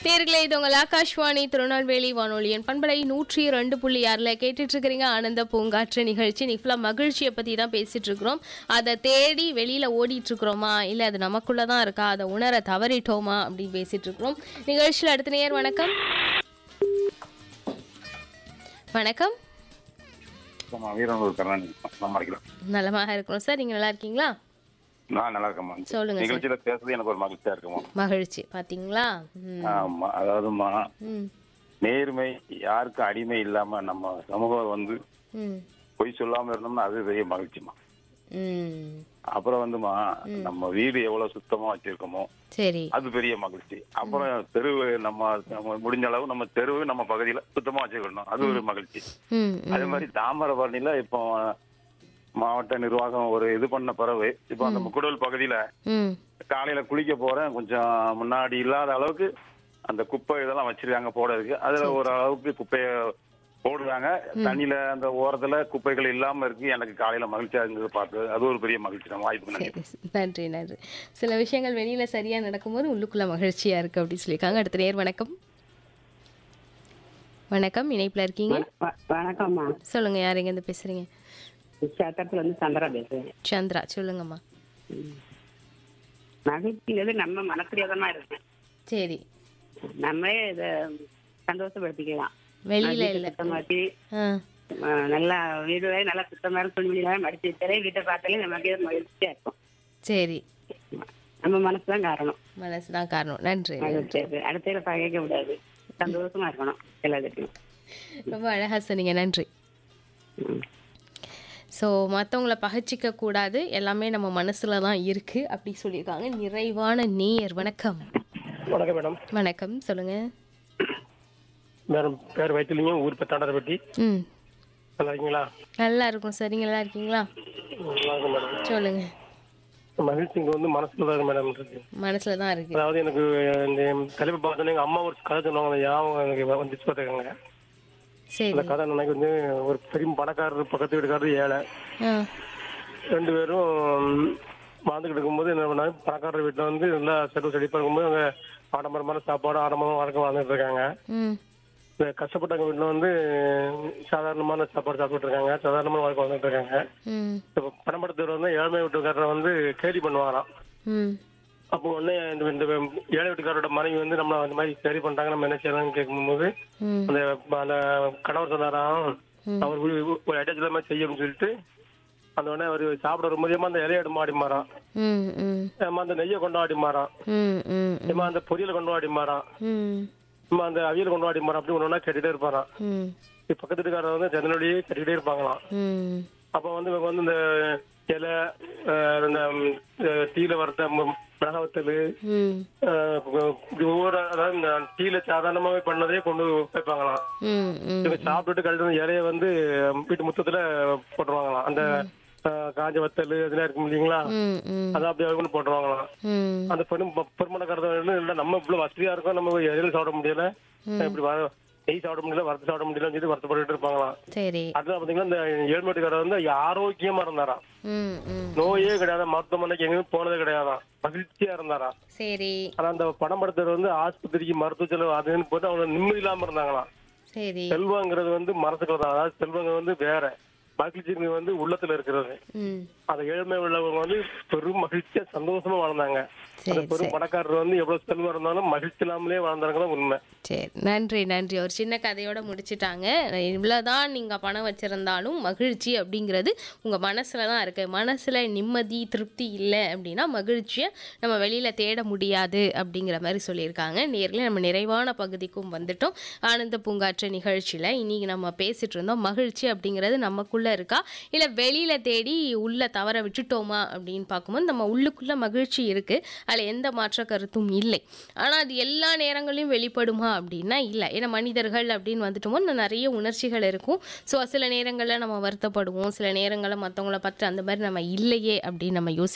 நேர்களே இது உங்கள் ஆகாஷ்வாணி திருநெல்வேலி வானொலியின் பண்பலை நூற்றி ரெண்டு புள்ளி ஆறில் கேட்டுட்டு இருக்கிறீங்க ஆனந்த பூங்காற்று நிகழ்ச்சி நிஃப்லா மகிழ்ச்சியை பற்றி தான் பேசிட்டு இருக்கிறோம் அதை தேடி வெளியில் ஓடிட்டு இருக்கிறோமா இல்லை அது நமக்குள்ள தான் இருக்கா அதை உணர தவறிட்டோமா அப்படின்னு பேசிட்டு இருக்கிறோம் நிகழ்ச்சியில் அடுத்த நேர் வணக்கம் வணக்கம் ஆமா வீரனூர் கருணாநிதி நம்ம அடிக்கலாம் நலமாக இருக்கிறோம் சார் நீங்கள் நல்லா இருக்கீங்களா நான் நல்லா இருக்கேம்மா சொல்லுங்க சார் நிகழ்ச்சியில பேசுறது எனக்கு ஒரு மகிழ்ச்சியா இருக்குமா மகிழ்ச்சி பார்த்தீங்களா ம் ஆமா அதாவதுமா ம் நேர்மை யாருக்கும் அடிமை இல்லாம நம்ம சமூகம் வந்து ம் பொய் சொல்லாம இருந்தோம்னா அது பெரிய மகிழ்ச்சிமா ம் அப்புறம் வந்துமா நம்ம வீடு எவ்வளவு சுத்தமா வச்சிருக்கோமோ சரி அது பெரிய மகிழ்ச்சி அப்புறம் தெருவு நம்ம நம்ம முடிஞ்ச அளவு நம்ம தெருவு நம்ம பகுதியில சுத்தமா வச்சுக்கணும் அது ஒரு மகிழ்ச்சி ம் அதே மாதிரி தாமிரபரணியில இப்போ மாவட்ட நிர்வாகம் ஒரு இது பண்ண பிறகு இப்போ அந்த முக்குடல் பகுதியில ம் காலையில குளிக்க போறேன் கொஞ்சம் முன்னாடி இல்லாத அளவுக்கு அந்த குப்பை இதெல்லாம் வச்சிருக்காங்க போடுறதுக்கு அதுல ஒரு அளவுக்கு குப்பைய போடுறாங்க தண்ணியில அந்த ஓரத்துல குப்பைகள் இல்லாம இருக்கு எனக்கு காலையில மகிழ்ச்சியா இருந்தது பார்த்து அது ஒரு பெரிய மகிழ்ச்சி தான் வாய்ப்பு நன்றி சரி நன்றி நன்றி சில விஷயங்கள் வெளியில சரியா நடக்கும்போது உள்ளுக்குள்ள மகிழ்ச்சியா இருக்கு அப்படின்னு சொல்லியிருக்காங்க அடுத்த நேர் வணக்கம் வணக்கம் இணைப்புல இருக்கீங்க வ- வணக்கம்மா சொல்லுங்க யார் எங்க இருந்து பேசுறீங்க சேத்தத்துல இருந்து சந்திரா பேசுறேன் சந்திரா சொல்லுங்கம்மா மகிழ்ச்சிங்கிறது நம்ம மனசுலதான் இருக்கு சரி நம்மளே இத சந்தோஷப்படுத்திக்கலாம் வெளியில இல்ல சுத்தமாட்டி ஆ அஹ், நல்லா வீடு வேற நல்லா சுத்தமான துணிமணிலாம் மடிச்சு வச்சாலே வீட்டை பார்த்தாலே நமக்கு மகிழ்ச்சியா இருக்கும் சரி நம்ம மனசுதான் காரணம் மனசுதான் காரணம் நன்றி மகிழ்ச்சியா இருக்கு அடுத்த பகைக்க கூடாது சந்தோஷமா இருக்கணும் எல்லாத்துக்கும் ரொம்ப அழகா சொன்னீங்க நன்றி ம். ஸோ மற்றவங்கள பகச்சிக்க கூடாது எல்லாமே நம்ம மனசுல தான் இருக்கு அப்படி சொல்லியிருக்காங்க நிறைவான நேயர் வணக்கம் வணக்கம் மேடம் வணக்கம் சொல்லுங்க மேடம் பேர் வைத்திலிங்கம் ஊர் பத்தாண்டரப்பட்டி ம் நல்லா இருக்கீங்களா நல்லா இருக்கும் சார் நீங்க நல்லா இருக்கீங்களா நல்லா இருக்கும் மேடம் சொல்லுங்க மகிழ்ச்சி இங்க வந்து மனசுல தான் மேடம் இருக்கு மனசுல தான் இருக்கு அதாவது எனக்கு இந்த தலைப்பு பார்த்தோன்னே எங்க அம்மா ஒரு கதை சொன்னாங்க அந்த ஞாபகம் எனக்கு வந்துச்சு பார்த்துக்கோங்க சரி அந்த கதை எனக்கு வந்து ஒரு பெரிய பணக்காரர் பக்கத்து வீட்டுக்காரர் ஏழை ஆ ரெண்டு பேரும் வாழ்ந்துக்கிட்டு இருக்கும்போது என்ன பண்ணாங்க பணக்காரர் வீட்டில் வந்து நல்லா செலவு செழிப்பாக இருக்கும்போது அவங்க ஆடம்பரமான சாப்பாடு ஆடம்பரமான வாழ்க்கை வாழ்ந்துட்டு இருக்காங்க ம் இந்த கஷ்டப்பட்டவங்க வீட்டில் வந்து சாதாரணமான சாப்பாடு சாப்பிட்டு இருக்காங்க சாதாரணமான வாழ்க்கை வாழ்ந்துட்டு இருக்காங்க ம் இப்போ பணப்படுத்தவர் வந்து ஏழ்மை வீட்டுக்காரரை வந்து கேலி பண்ணுவாராம் ம் அப்போ உடனே இந்த இந்த ஏழை வீட்டுக்காரோட மனைவி வந்து நம்ம அந்த மாதிரி சரி பண்ணிட்டாங்க நம்ம என்ன செய்யலாம்னு கேட்கும்போது ம் அந்த அந்த கணவர் சொன்னாராம் அவர் ஒரு- ஒரு அட்டாச் மாதிரி செய்யணும்னு சொல்லிட்டு அந்த உடனே அவர் சாப்பிட வரும்போது ஏமா அந்த இலையை எடுமா ஆடிமாராம் ம் ம் ஏமா அந்த நெய்யை கொண்டாடி மாறான் ம் ம் ஏமா அந்த பொரியலை கொண்டாடி மாறான் ம் ஏமா அந்த அவியல் கொண்டாடி மாறான் அப்படி ஒன்று ஒன்றா கேட்டுட்டே இருப்பாராம் ம் இப்ப பக்கத்து வீட்டுக்காரர் வந்து ஜன்னலோடையே கட்டிக்கிட்டே இருப்பாங்களாம் ம் அப்ப வந்து இவங்க வந்து இந்த இலை அஹ், இந்த ம், அஹ், டீல வறுத்த ம- மிளகா வத்தல் ம் அஹ், இப்படி ஒவ்வொரு அதாவது இந்த டீல சாதாரணமாவே பண்ணதே கொண்டு வைப்பாங்களாம் ம் ம் இவங்க சாப்பிட்டுட்டு கழித்து அந்த இலைய வந்து வீட்டு முத்தத்துல போட்டுருவாங்களாம் அந்த அஹ், காஞ்ச வத்தல் இதெல்லாம் இருக்கும் இல்லைங்களா ம் ம் அதை அப்படியே கொண்டு போட்டுருவாங்களாம் ம் அந்த பெரும் பெருமணக்காரர்கள் இல்லை நம்ம இவ்வளவு வசதியா இருக்கோம் நம்ம இலையில சாப்பிட முடியல இப்படி வர நெய் சாப்பிட முடியல வறுத்து சாப்பிட முடியலன்னு சொல்லி வருத்தப்பட்டு இருப்பாங்களாம் சரி அதுதான் பாத்தீங்கன்னா இந்த ஏழ்மேட்டுக்காரர் வந்து ஆரோக்கியமா இருந்தாராம் ம் ம் நோயே கிடையாது மருத்துவமனைக்கு எங்கேயும் போனதே கிடையாதாம் மகிழ்ச்சியா இருந்தாராம் சரி ஆனா அந்த பணம் படுத்தவர் வந்து ஆஸ்பத்திரிக்கு மருத்துவ செலவு அதுன்னு போட்டு அவங்க நிம்மதி இல்லாம இருந்தாங்களாம் சரி செல்வங்கிறது வந்து மனசுக்குள்ள தான் அதாவது செல்வங்க வந்து வேற மகிழ்ச்சி வந்து உள்ளத்துல இருக்கிறது ம் அந்த ஏழ்மை உள்ளவங்க வந்து பெரும் மகிழ்ச்சியா சந்தோஷமா வாழ்ந்தாங்க அந்த சரி பெரும் பணக்காரர் வந்து எவ்வளவு செல்வம் இருந்தாலும் மகிழ்ச்சி இல்லாமலே வாழ்ந்தாங்க தான் உண்மை சரி நன்றி நன்றி ஒரு சின்ன கதையோட முடிச்சிட்டாங்க இவ்வளோதான் நீங்கள் பணம் வச்சுருந்தாலும் மகிழ்ச்சி அப்படிங்கிறது உங்கள் மனசில் தான் இருக்குது மனசில் நிம்மதி திருப்தி இல்லை அப்படின்னா மகிழ்ச்சியை நம்ம வெளியில் தேட முடியாது அப்படிங்கிற மாதிரி சொல்லியிருக்காங்க நேரில் நம்ம நிறைவான பகுதிக்கும் வந்துட்டோம் ஆனந்த பூங்காற்று நிகழ்ச்சியில் இன்னைக்கு நம்ம பேசிட்டு இருந்தோம் மகிழ்ச்சி அப்படிங்கிறது நமக்குள்ளே இருக்கா இல்லை வெளியில் தேடி உள்ள தவற விட்டுட்டோமா அப்படின்னு பார்க்கும்போது நம்ம உள்ளுக்குள்ளே மகிழ்ச்சி இருக்குது அதில் எந்த மாற்ற கருத்தும் இல்லை ஆனால் அது எல்லா நேரங்களிலும் வெளிப்படுமா அப்படின்னா இல்லை ஏன்னா மனிதர்கள் அப்படின்னு வந்துட்டோமோ இன்னும் நிறைய உணர்ச்சிகள் இருக்கும் ஸோ சில நேரங்களில் நம்ம வருத்தப்படுவோம் சில நேரங்களில் மற்றவங்கள பார்த்து அந்த மாதிரி நம்ம இல்லையே அப்படின்னு நம்ம யோசி